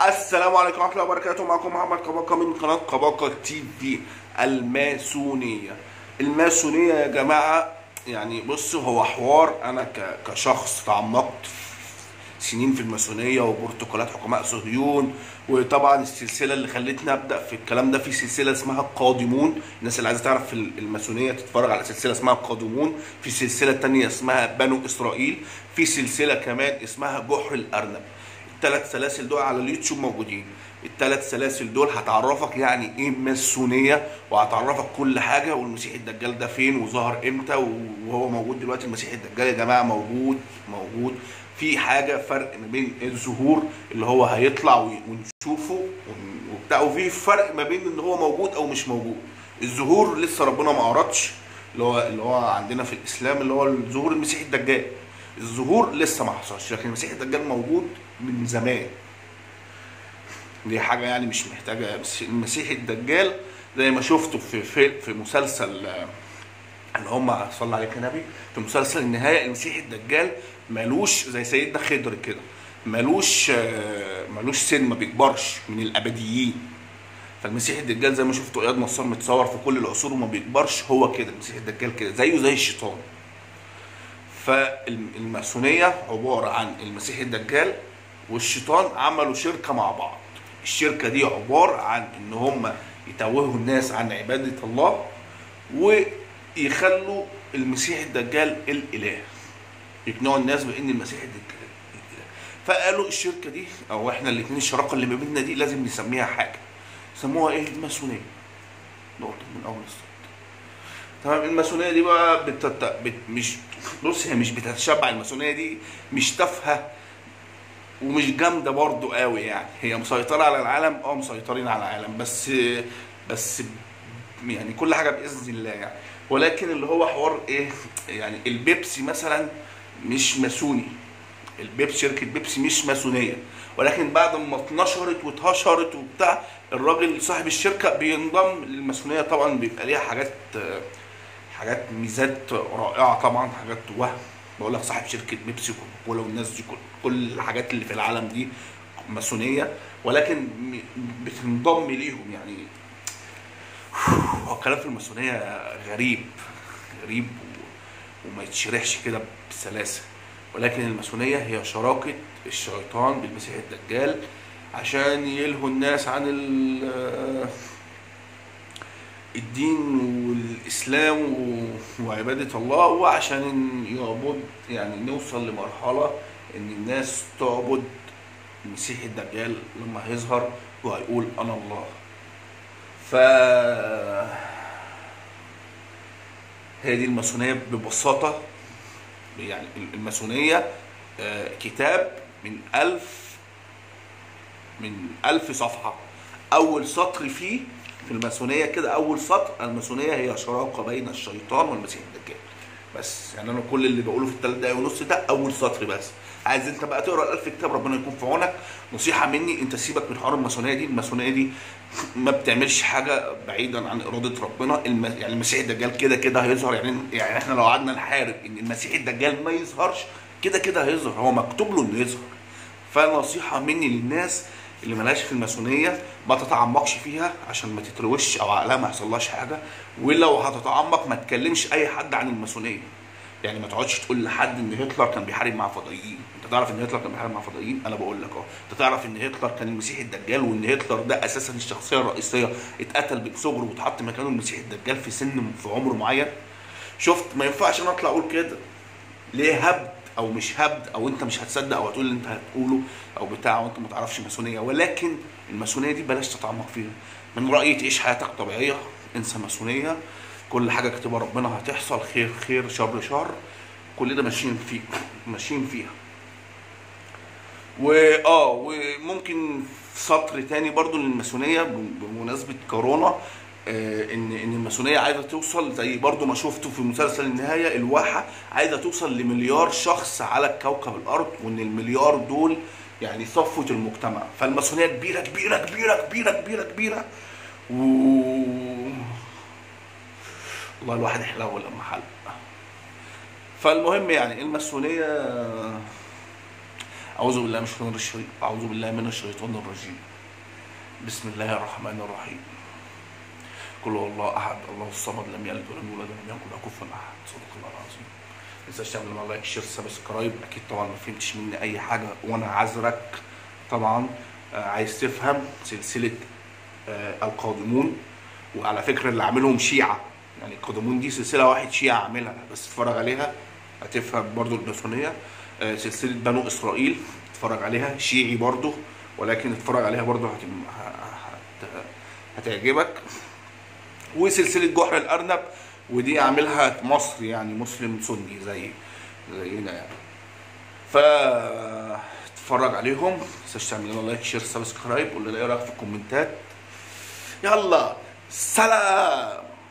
السلام عليكم ورحمه الله وبركاته معكم محمد قباقه من قناه قباقه تي في الماسونيه الماسونيه يا جماعه يعني بصوا هو حوار انا ك- كشخص تعمقت سنين في الماسونيه وبروتوكولات حكماء صهيون وطبعا السلسله اللي خلتني ابدا في الكلام ده في سلسله اسمها القادمون الناس اللي عايزه تعرف في الماسونيه تتفرج على سلسله اسمها القادمون في سلسله تانية اسمها بنو اسرائيل في سلسله كمان اسمها جحر الارنب الثلاث سلاسل دول على اليوتيوب موجودين الثلاث سلاسل دول هتعرفك يعني ايه ماسونيه وهتعرفك كل حاجه والمسيح الدجال ده فين وظهر امتى وهو موجود دلوقتي المسيح الدجال يا جماعه موجود موجود في حاجه فرق ما بين الظهور اللي هو هيطلع وي- ونشوفه ون- وبتاع وفي فرق ما بين ان هو موجود او مش موجود الظهور لسه ربنا ما اردش اللي هو اللي هو عندنا في الاسلام اللي هو ظهور المسيح الدجال الظهور لسه ما حصلش لكن المسيح الدجال موجود من زمان دي حاجه يعني مش محتاجه بس المسيح الدجال زي ما شفته في في, في مسلسل آه، اللي هم صلى عليك يا نبي في مسلسل النهايه المسيح الدجال مالوش زي سيدنا خضر كده مالوش آه، مالوش سن ما بيكبرش من الابديين فالمسيح الدجال زي ما شفتوا اياد نصار متصور في كل العصور وما بيكبرش هو كده المسيح الدجال كده زيه زي الشيطان فالماسونيه عباره عن المسيح الدجال والشيطان عملوا شركه مع بعض الشركه دي عباره عن ان هم يتوهوا الناس عن عباده الله ويخلوا المسيح الدجال الاله يقنعوا الناس بان المسيح الدجال الاله فقالوا الشركه دي او احنا الاثنين الشراكه اللي ما بيننا دي لازم نسميها حاجه سموها ايه الماسونيه نقطه من اول السطر تمام الماسونيه دي بقى بتت... بت... مش بص هي مش بتتشبع الماسونيه دي مش تافهه ومش جامده برضو قوي يعني هي مسيطره على العالم اه مسيطرين على العالم بس بس يعني كل حاجه باذن الله يعني ولكن اللي هو حوار ايه يعني البيبسي مثلا مش ماسوني البيبسي شركه بيبسي مش ماسونيه ولكن بعد ما اتنشرت واتهشرت وبتاع الراجل صاحب الشركه بينضم للماسونيه طبعا بيبقى ليها حاجات حاجات ميزات رائعه طبعا حاجات وهم بقول لك صاحب شركه بيبسي وكولا والناس دي كل, كل الحاجات اللي في العالم دي ماسونيه ولكن م- بتنضم ليهم يعني هو الكلام في الماسونيه غريب غريب و- وما يتشرحش كده بسلاسه ولكن الماسونيه هي شراكه الشيطان بالمسيح الدجال عشان يلهوا الناس عن ال- الدين والاسلام و- وعباده الله وعشان يعبد يعني نوصل لمرحله ان الناس تعبد المسيح الدجال لما هيظهر وهيقول انا الله ف هي دي الماسونيه ببساطه يعني الماسونيه آه، كتاب من ألف من ألف صفحة أول سطر فيه في الماسونية كده أول سطر الماسونية هي شراكة بين الشيطان والمسيح الدجال بس يعني أنا كل اللي بقوله في الثلاث دقايق ونص ده أول سطر بس عايز أنت بقى تقرا الألف كتاب ربنا يكون في عونك نصيحة مني أنت سيبك من حوار الماسونية دي الماسونية دي ما بتعملش حاجة بعيدا عن إرادة ربنا الم... يعني المسيح الدجال كده كده هيظهر يعني يعني احنا لو قعدنا نحارب إن المسيح الدجال ما يظهرش كده كده هيظهر هو مكتوب له إنه يظهر فنصيحة مني للناس اللي ملهاش في الماسونية ما تتعمقش فيها عشان ما تتروش او عقلها ما يحصلهاش حاجة ولو هتتعمق ما تكلمش اي حد عن الماسونية يعني ما تقعدش تقول لحد ان هتلر كان بيحارب مع فضائيين انت تعرف ان هتلر كان بيحارب مع فضائيين انا بقول لك اهو انت تعرف ان هتلر كان المسيح الدجال وان هتلر ده اساسا الشخصيه الرئيسيه اتقتل بصغره واتحط مكانه المسيح الدجال في سن في عمر معين شفت ما ينفعش انا اطلع اقول كده ليه هبد او مش هبد او انت مش هتصدق او هتقول اللي انت هتقوله او بتاع وانت ما تعرفش ماسونيه ولكن الماسونيه دي بلاش تتعمق فيها من رايي تعيش حياتك طبيعيه انسى ماسونيه كل حاجه كاتبها ربنا هتحصل خير خير شر شر كل ده ماشيين فيه ماشيين فيها واه وممكن سطر تاني برضو للماسونيه بمناسبه كورونا آه، ان ان الماسونيه عايزه توصل زي برضو ما شفتوا في مسلسل النهايه الواحه عايزه توصل لمليار شخص على كوكب الارض وان المليار دول يعني صفوه المجتمع فالماسونيه كبيره كبيره كبيره كبيره كبيره كبيره و والله الواحد يحلو لما حلق فالمهم يعني الماسونيه اعوذ بالله من الشيطان الرجيم اعوذ بالله من الشيطان الرجيم بسم الله الرحمن الرحيم قل هو الله احد الله الصمد لم يلد ولم يولد ولم يكن له كفوا احد صدق الله العظيم ما تنساش تعمل مع لايك شير سبسكرايب اكيد طبعا ما فهمتش مني اي حاجه وانا عذرك طبعا آه، عايز تفهم سلسله آه، القادمون وعلى فكره اللي عاملهم شيعه يعني القادمون دي سلسله واحد شيعه عاملها بس اتفرج عليها هتفهم برضو الماسونيه آه، سلسله بنو اسرائيل اتفرج عليها شيعي برضو ولكن اتفرج عليها برضو هتم... ه- هت... هتعجبك وسلسله جحر الارنب ودي عاملها مصر يعني مسلم سني زي زينا يعني ف اتفرج عليهم ما تنساش تعمل لنا لايك شير سبسكرايب قول لنا ايه رايك في الكومنتات يلا سلام